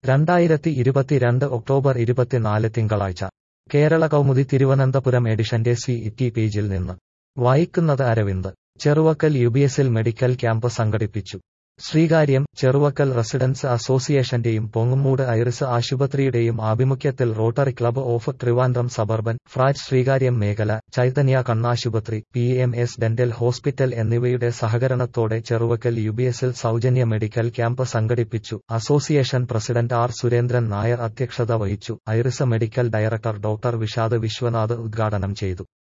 രണ്ടായിരത്തി ഇരുപത്തിരണ്ട് ഒക്ടോബർ ഇരുപത്തിനാല് തിങ്കളാഴ്ച കേരള കൗമുദി തിരുവനന്തപുരം എഡിഷന്റെ സി ഇറ്റി പേജിൽ നിന്ന് വായിക്കുന്നത് അരവിന്ദ് ചെറുവക്കൽ യുബിഎസിൽ മെഡിക്കൽ ക്യാമ്പ് സംഘടിപ്പിച്ചു ശ്രീകാര്യം ചെറുവക്കൽ റെസിഡൻസ് അസോസിയേഷന്റെയും പൊങ്ങുമൂട് ഐറിസ് ആശുപത്രിയുടെയും ആഭിമുഖ്യത്തിൽ Rotary Club of Trivandrum Suburban ഫ്രാജ് ശ്രീകാര്യം മേഖല ചൈതന്യ കണ്ണാശുപത്രി P M S dental hospital എന്നിവയുടെ സഹകരണത്തോടെ ചെറുവക്കൽ യുബിഎസിൽ സൗജന്യ മെഡിക്കൽ ക്യാമ്പ് സംഘടിപ്പിച്ചു association president R Surendran Nair അധ്യക്ഷത വഹിച്ചു Iris medical director doctor Vishad Viswanath ഉദ്ഘാടനം ചെയ്തു